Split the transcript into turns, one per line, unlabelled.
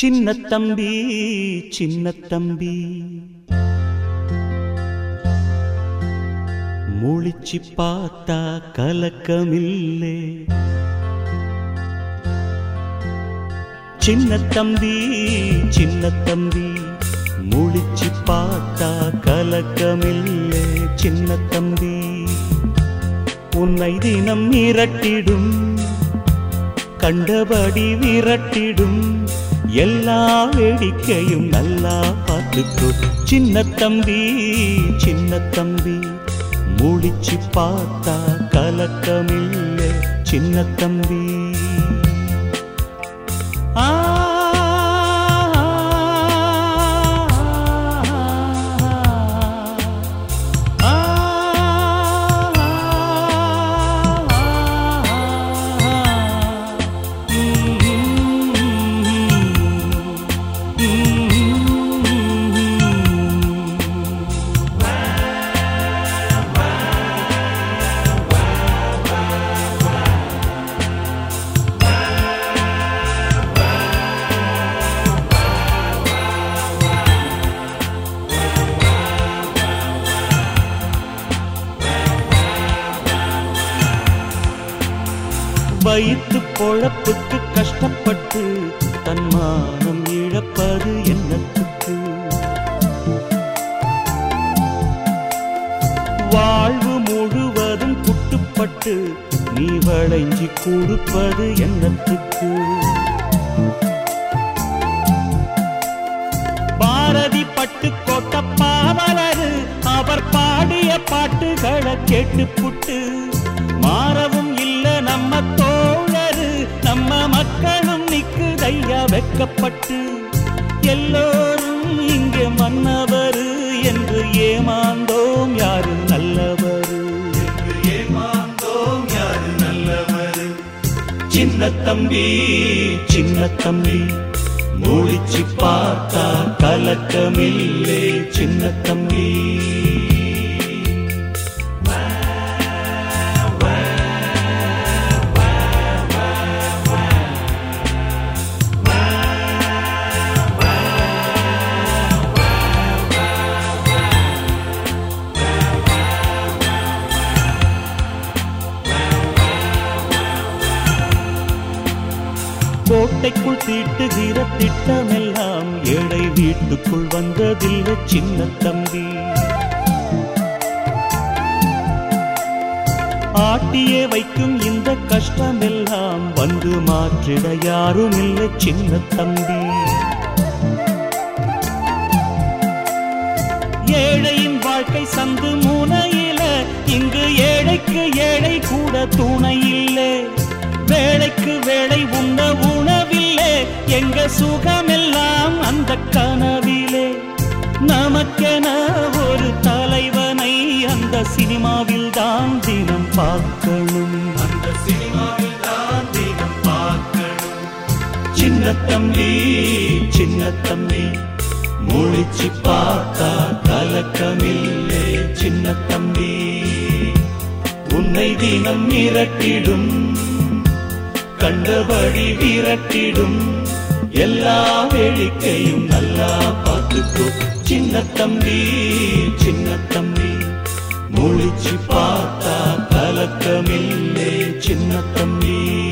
சின்ன தம்பி சின்ன தம்பி முழிச்சு பார்த்தா கலக்கமில்லே சின்ன தம்பி சின்ன தம்பி முழிச்சு பார்த்தா கலக்கமில்லே சின்ன தம்பி உன்னை தினம் மிரட்டிடும் கண்டபடி விரட்டிடும் எல்லா வேடிக்கையும் நல்லா பார்த்துக்கோ சின்ன தம்பி சின்ன தம்பி முழிச்சு பார்த்தா கலக்கமில்லை சின்ன தம்பி ஆ வயிற்று பொழப்புக்கு கஷ்டப்பட்டு தன்மானம் இழப்பது என்னத்துக்கு வாழ்வு முழுவதும் குட்டுப்பட்டு நீ வளைஞ்சி கொடுப்பது என்னத்துக்கு பாரதி பட்டு கோட்ட பாவலரு அவர் பாடிய பாட்டுகளை கேட்டு புட்டு மாறவும் இல்ல நம்ம தோழரு நம்ம மக்களும் நிக்குதையா வெக்கப்பட்டு எல்லோரும் இங்கே மன்னவரு என்று ஏமாந்தோம் யாரு நல்லவரு என்று ஏமாந்தோம் யாரு நல்லவரு சின்ன தம்பி சின்ன தம்பி மூடிச்சு பார்த்தா கலக்கமில்லே சின்ன தம்பி கோட்டைக்குள் தீட்டுகிற திட்டமெல்லாம் ஏழை வீட்டுக்குள் வந்ததில்லை சின்ன தம்பி ஆட்டியே வைக்கும் இந்த கஷ்டமெல்லாம் வந்து மாற்றிட யாரும் இல்லை சின்ன தம்பி ஏழையின் வாழ்க்கை சந்து மூனையில இங்கு ஏழைக்கு ஏழை கூட துணை இல்லை வேலைக்கு வேலை உண்ண உணவில்லை எங்க சுகமெல்லாம் அந்த கனவிலே நமக்கென ஒரு தலைவனை அந்த சினிமாவில் தான் தினம் பார்க்கணும் அந்த சினிமாவில் தான் தினம் பார்க்கணும் சின்ன தம்பி சின்ன தம்பி முழிச்சு பார்த்தா கலக்கமில்லை சின்ன தம்பி உன்னை தினம் மிரட்டிடும் கண்டபடி விரட்டிடும் எல்லா வேடிக்கையும் நல்லா பார்த்துக்கோ சின்ன தம்பி சின்ன தம்பி முழிச்சு பார்த்தா கலக்கமில்லை சின்ன தம்பி